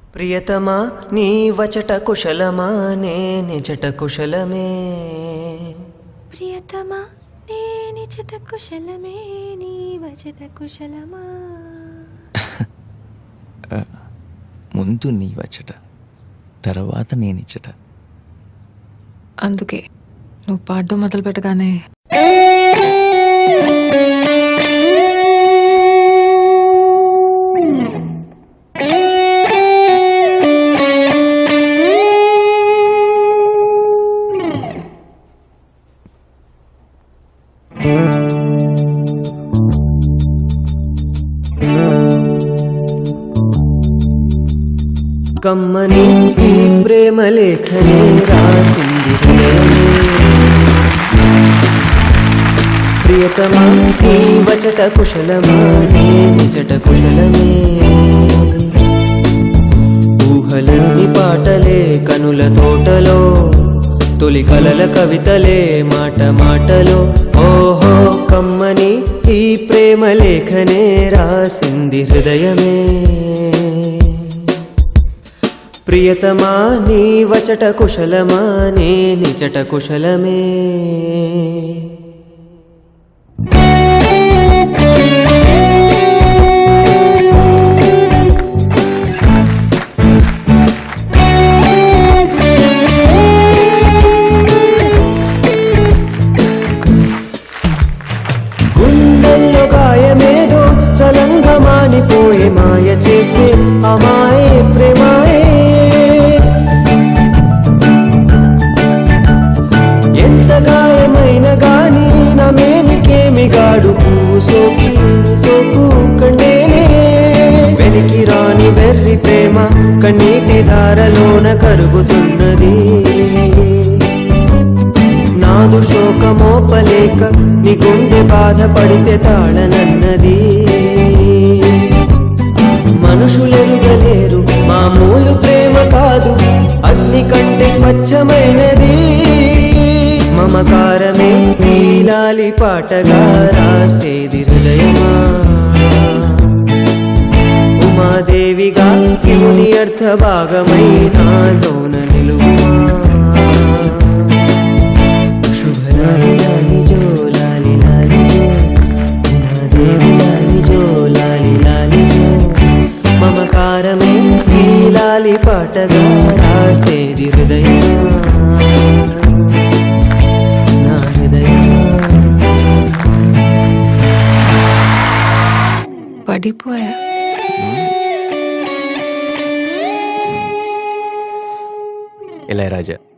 ప్రియతమా నీ వచట కుశలమా నే నిజట కుశలమే ప్రియతమా నేని చట కుశలమే నీ వచట కుశలమా ముందు నీ వచ్చట తర్వాత నేనిచ్చట అందుకే నువ్వు పాడడం మొదలు పెట్టగానే కమ్మని ఈ ప్రేమ లేఖనే రాసింది హృదయమే. ప్రియతమా నీ వచట కుశలమా నే నిజట కుశలమే ఊహలన్నీ పాటలే కనుల తోటలో తొలి కలల కవితలే మాట మాటలో ఓహో కమ్మని ఈ ప్రేమ లేఖనే రాసింది హృదయమే ప్రియతమా నీ వచట కుశలమా నే నిజట కుశలమే గుండెల్లో గాయమేదో చలంగా మానిపోయే మాయ చేసే అమాయే ప్రేమాయే ఎంత గాయమైన గాని నా మేనికేమి గాడు పువ్వు సోకి నీ సోకు కండేనే వెలికి రాని వెర్రి ప్రేమ కన్నీటి ధారలోన కరుగుతున్నది నాదు శోకమోపలేక నీ గుండె బాధపడితే తాళనన్నది మనుషులెరుగలేరు మామూలు ప్రేమ కాదు అగ్ని కంటే స్వచ్ఛమైనది మమకారమే నీలాలి పాటగా రాసేది హృదయమా ఉమాదేవిగా శివుని అర్థ భాగమై నాలోన నిలువుమా శుభలాలి లాలి జో లాలి లాలి జో ఉమాదేవి లాలి జో లాలి లాలి జో మమకారమే ఈ లాలి పాటగా రాసేది హృదయమా నా హృదయమా పడిపోయా ఇళయరాజా